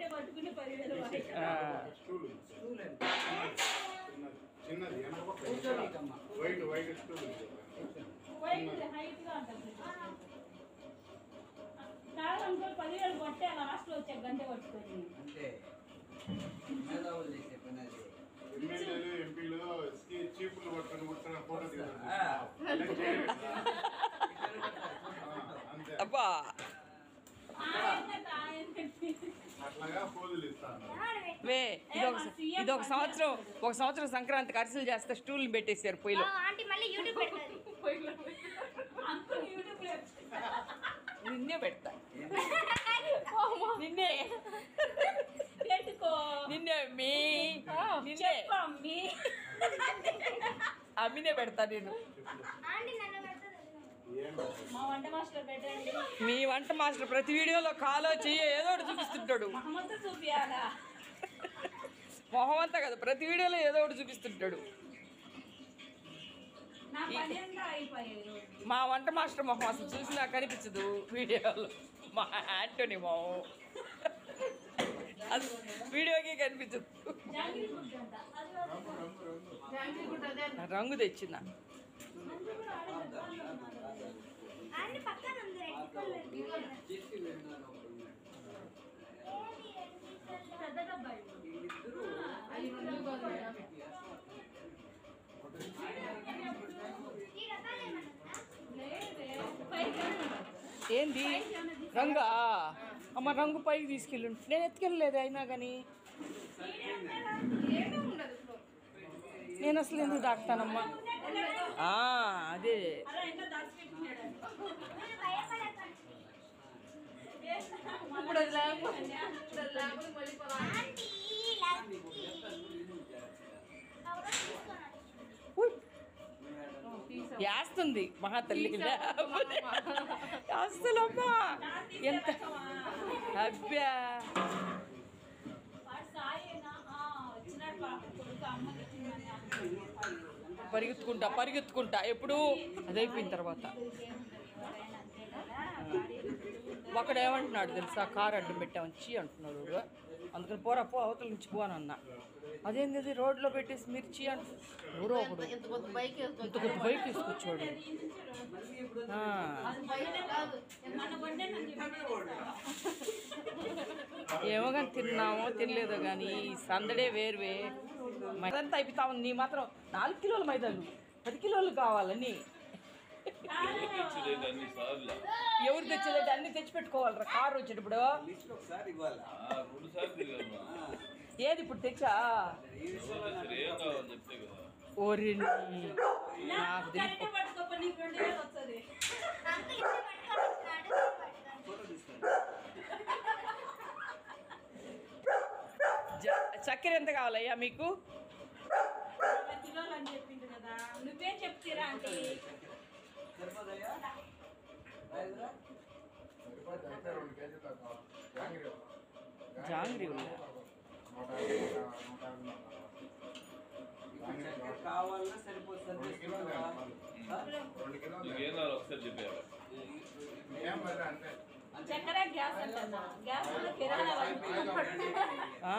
గంట పట్టుకుని పదివేలు వాయి. ఆ, స్టూల్ ఉంది. స్టూల్ అండి. చిన్నది చిన్నది వెనక పక్క కూర్చోనీకమ్మా. వైట్ వైట్ స్టూల్ ఉంది. వైట్ హైట్ గా ఉంటుంది కాదు అంకుల్ పదివేలు కొట్టే లాస్ట్ లో వచ్చే గంట పట్టుకొని అంతే మేధావులు చేసే పని అది ఎమ్మెల్యేలు ఎంపీలు స్కీ- చీపులు పట్టుకొని కూర్చొని ఫోటో దిగుతారు ఆ. ఇలా చేయరు. ఇక్కడ పెడతారు, ఆ, ఫోటో. అంతే అబ్బా ఆయన ఆయన అట్లాగా పోజులు ఇస్తాను వే ఇది ఒక ఇది ఒక సంవత్సరం ఒక సంవత్సరం సంక్రాంతికి అరిసెలు చేస్తే స్టూల్ పెట్టేశారు పొయ్యిలో ఆంటీ మళ్ళీ యూట్యూబ్ పెడుతుంది అంకుల్ యూట్యూబ్ లో నిన్నే పెడతా ఏంటి? నిన్నే పెట్టుకో నిన్నే మీ నిన్నే చెప్పమ్మి అమ్మినే పెడతా నేను ఆంటీ నన్ను పెడుతుంది ఏం మా వంట మాస్టర్ పెట్టండి మీ వంట మాస్టర్ ప్రతి వీడియోలో కాలో చెయ్యి ఏదో ఒకటి చూపిస్తుంటాడు మహమ్మద్ చూపియాలా మొహం అంతా కదా ప్రతి వీడియోలో ఏదో ఒకటి చూపిస్తుంటాడు నా పని అంతా అయిపోయాయి ఈరోజు. మా వంట మాస్టర్ మొహం అసలు చూసినా కనిపించదు వీడియోలో మా యాంటోనీ మొహం అది వీడియోకి కనిపించదు జాంగ్రీ ఫుడ్ అంట అది రంగు రంగు రంగు రంగు తెచ్చిన ఆంటీ పక్కన ఉంది రెడ్ కలర్ చేసి వెళ్ళినారు ఒకడు ఉన్నాడు. ఏది రెడ్ కలర్ పెద్ద డబ్బా ఇవ్వు. వీళ్ళిద్దరూ ఈ రకాలు ఏమన్నా లేదే, పైకి ఏమన్నా? ఏంది రంగా అమ్మ రంగు పైకి తీసుకెళ్ళు నేను ఎత్తుకెళ్ళలేదు అయినా కానీ నేను అసలు ఎందుకు దాక్తానమ్మా ఆ, అదే అలా ఇంకా దాచిపెట్టినాడు మీరు భయపడకండి ఇప్పుడు అది ఆంటీ లక్కీ ఎవరో తీసుకున్నాడు ఉయ్. వేస్తుంది మహా తల్లికి లేకపోతే అసలమ్మా ఎంత అబ్బా వాడు సాయేనా ఆ, వచ్చినాడు పాప కొడుకు అమ్మకి ఇచ్చిందని అనుకున్నాను. పరిగెత్తుకుంటా పరిగెత్తుకుంటా ఎప్పుడు అది అయిపోయిన తర్వాత ఎవరైనా అంతే కదా వాడి ఒకడు ఏమంటున్నాడు తెలుసా కారు అడ్డం పెట్టామని చీ అంటున్నాడు వాడు. అందుకని పోరా పో అవతల నుంచి పో అని అన్నా అదేంది అది రోడ్లో పెట్టేసి మీరు చీ అంటు ఎవరో ఒకడు ఇంత కొద్ది బైక్ తీసుకొచ్చాడు ఆ. మన వండే నన్ను చెప్పి ఏమో కానీ తిన్నామో తినలేదో కానీ ఈ సందడే వేరువే మైదంతా అయిపోతా ఉంది నీ మాత్రం నాలుగు కిలోల మైదాలు పది కిలోలు కావాలని తెచ్చలేదు అన్ని సార్లు ఎవరు తెచ్చేదంటే అన్ని తెచ్చి పెట్టుకోవాలరా కారు వచ్చేటప్పుడు లిస్ట్ ఒకసారి ఇవ్వాలా ఆ, రెండు సార్లు తిరిగాను ఆ, ఏది ఇప్పుడు తెచ్చా ఈ విషయంలో సరే ఏం కావాలని చెప్తే కదా ఓరి నీ- నాకు తెలియదు కరెక్ట్ పట్టుకోప నీకు రెండు వేలు వస్తుంది అంకుల్ ఇట్లా పట్టుకొని ఇస్తున్నాడు పట్టుకొని ఫోటో తీసుకోండి జ- చక్కెర ఎంత కావాలయ్యా మీకు ఇరవై కిలోలు అని చెప్పిండు కదా నువ్వే చెప్తీరా ఆంటీ సరిపోదయ్యా రాయదురా? సరిపోద్ది అయితే రెండు కేజీలు తక్కువ జాంగ్రీ జాంగ్రీ ఉందా? నూట యాభై, నూట నూట యాభై నూట ఇప్పుడు చక్కెర కావాలన్నా సరిపోతుంది రెండు కిలోలు సరిపోతుందా? కావాలి. ఆ? రెండు కిలోలు నీకేం కావాలి ఒకసారి చెప్పారు ఏం మరి అంతే చక్కెర గ్యాస్ అంటున్నా గ్యాస్ లో కిరాణా వాళ్ళు. ఆ?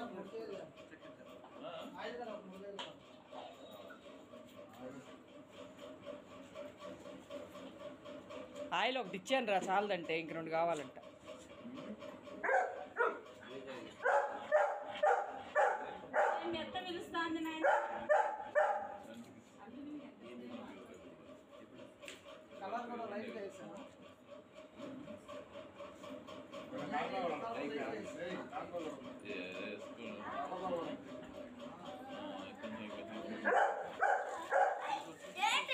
ఆయిల్ ఒకటి ఇచ్చాను రా చాలదంటే ఇంక రెండు కావాలంట ఏం ఎత్త పిలుస్తాంది నాయన కలర్ కూడా లైట్ గా వేసాను ఏయ్, దాంట్లో కూడా ఉంది. స్కూల్ దాంట్లో కూడా ఉంది. ఏంటి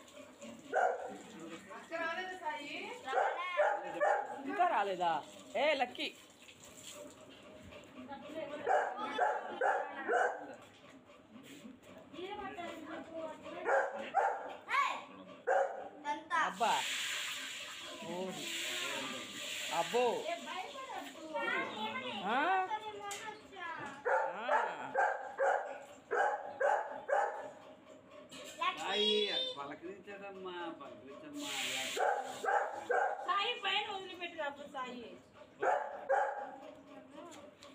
ఇంకా రాలేదా ఏ లక్కీ అంతా అబ్బా ఓ అబ్బో ఆ? ఆ. అయ్యి పలకరించడమ్మా పలకరించమ్మా సాయి పైన వదిలిపెట్టి అప్పుడు సాయి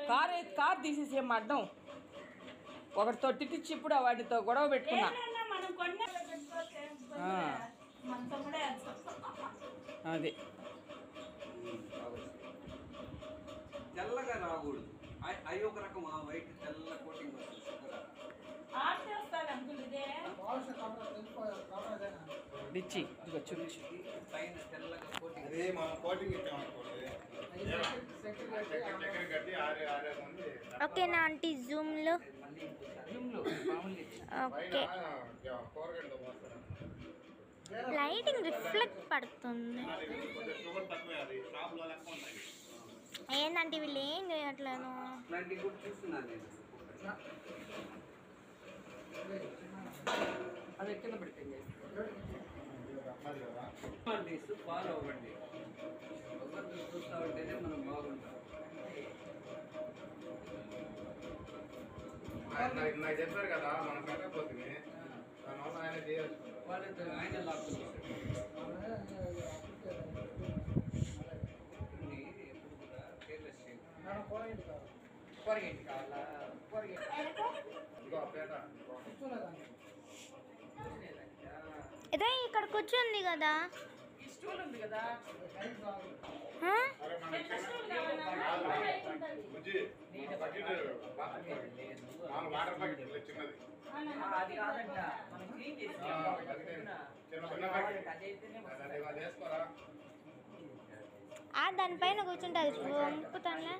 కార్ అయితే కార్ తీసేసేం అడ్డం ఒకటితో తిట్టించి ఇప్పుడు వాటితో గొడవ పెట్టుకున్నా ఏదైనా మనం కొన్ని పెట్టుకోవచ్చు ఆ. మన తమ్ముడే అంత. అది తెల్లగా రాకూడదు అవి- అవి ఒక రకం ఆ వైట్ తెల్ల కోటింగ్ వస్తుంది షుగర్. ఆర్ట్ చేస్తారు అంకుల్ ఇదే రిచ్చి ఇదిగో చూపించు పైన తెల్లగా కోటింగ్ అదే మనం కోటింగ్ ఇచ్చామనుకోండి చక్కెర చక్కెర కట్టి ఆరే ఆరే మంది ఓకేనా ఆంటీ జూమ్లో మళ్ళీ ఇంకోసారి జూమ్లో మామూలు ఓకే పైన కూరగాయలు పోస్తారు లైటింగ్ రిఫ్లెక్ట్ పడుతుంది అది కొంచెం షుగర్ తక్కువే అది షాప్లో లెక్క ఉన్నాయి ఏంటంటే వీళ్ళు ఏం చేయట్లేదు ఇట్లాంటివి కూడా చూస్తున్నాను నేను అది కింద పడిపోయింది అమ్మది కదా డేస్ ఫాలో అవ్వండి ఒకరిని చూస్తా ఉంటేనే మనం బాగుంటాం ఆయన నాకు నాకు చెప్పారు కదా మనం పెట్టకపోతుంది దానివల్ల ఆయన చేయొచ్చు వాళ్ళతో ఆయన లాక్కుంటారు ఎప్పుడు కూడా కేర్లెస్ చేయకూడదు. కూరగేంటి కావాలా కూరగేంటి ఇదిగో పేట ఏదో ఇక్కడ కూర్చుంది కదా ఈ స్టూల్ ఉంది కదా ఆ? సరే మన బుజ్జి బకెట్ మన వాటర్ బకెట్ ఇట్లా చిన్నది ఆ, అది కాదంట మనం క్లీన్ చేసి ఆ, అదే. చిన్న చిన్న బకెట్ అదైతేనే అది అది వేసుకోరా ఆ దానిపైన కూర్చుంటే అది వంపుతానులే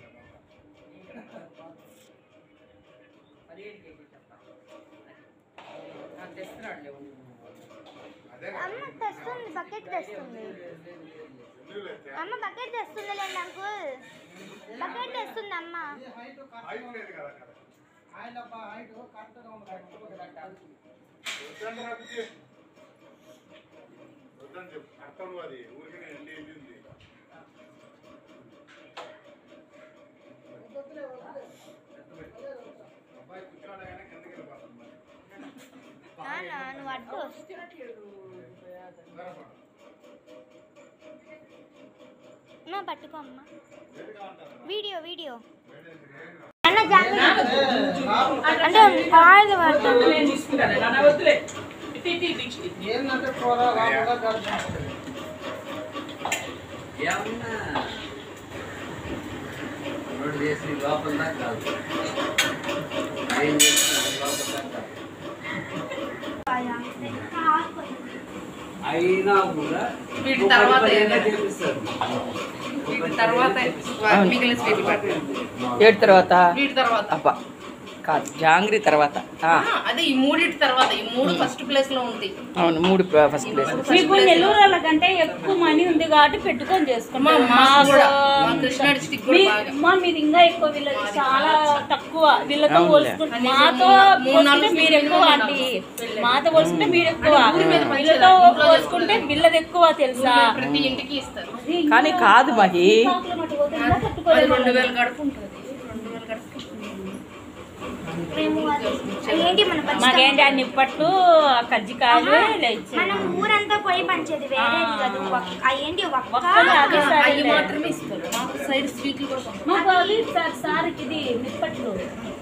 పదిహేను కేజీ చెప్తా నాకు తెస్తున్నాడులే ఉండు. అదే అమ్మ తెస్తుంది బకెట్ తెస్తుంది ఎందుకు లేదు అమ్మ బకెట్ తెస్తుంది లేండి అంకుల్ బకెట్ తెస్తుంది అమ్మ హైట్ లేదు కదా అక్కడ వద్దండి రా బుజ్జి వద్దని చెప్పు అర్థం అది ఊరికి నేను వెళ్ళి వెళ్ళింది అబ్బాయి కూర్చోడగానే కిందకి వెళ్ళిపోతాం మరి నాన్న నువ్వు అడ్డు సరేపా. నా పట్టుకో అమ్మ వేడిగా ఉంటారు వీడియో వీడియో వేడి అన్న జాగ్రత్త అంటే కాదు పడుతుంది నేను తీసుకుంటాను నాన్న వద్దులే ఇటు ఇటు ఇటు ఇటు. ఏమన్నా రోడ్డు చేసి లోపల దాకా కాదు ఏం చేసినా లోపల దాకా కాదు. అయినా కూడా వీటి తర్వాత ఒకటి ఏదో- చేపిస్తారు. వీటి తర్వాత అవును. మిగిలిన స్వీట్ ఏడు తర్వాత వీటి తర్వాత అబ్బా కాదు జాంగ్రీ తర్వాత అదే ఈ మూడింటి తర్వాత ఈ మూడు ఫస్ట్ ప్లేస్ లో ఉంది అవును మూడు ఫస్ట్ ప్లేస్ మీకు నెల్లూరు వాళ్ళ కంటే ఎక్కువ మనీ ఉంది కాబట్టి పెట్టుకొని చేసుకుంటాం మాకు కూడా మా కృష్ణా డిస్టిక్ కూడా బాగా మా మీది ఇంకా ఎక్కువ వీళ్ళది చాలా తక్కువ వీళ్ళతో అవునులే. పోల్చుకుంటే మాతో పోల్చుకుంటే మీరు ఎక్కువ ఆంటీ మాతో పోల్చుకుంటే మీరు ఎక్కువ వీళ్ళతో పోల్చుకుంటే వీళ్ళది ఎక్కువ తెలుసా ప్రతి ఇంటికి ఇస్తారు కానీ కాదు మహి షాపులో మట్టి పోతే ఇంకా అది కట్టుకోలేము. రెండు వేలు గడుపు ఉంటుంది రెండు వేలు గడుపు మేము అది ఏంటి మన పచ్చి మాకేంటి ఆ నిప్పట్లు ఆ కజ్జికాయలు ఇలా ఇచ్చేది. మనం ఊరంతా పోయి పంచేది వేరేది కాదు ఒక్క- ఆ ఏంటి ఒక్క ఒక్కలు అవి సరే అవి మాత్రమే ఇస్తారు మాకు సైడ్ స్వీట్లు కూడా పంపుతారు. మాకు అవి సార్ సార్కి ఇది నిప్పట్లు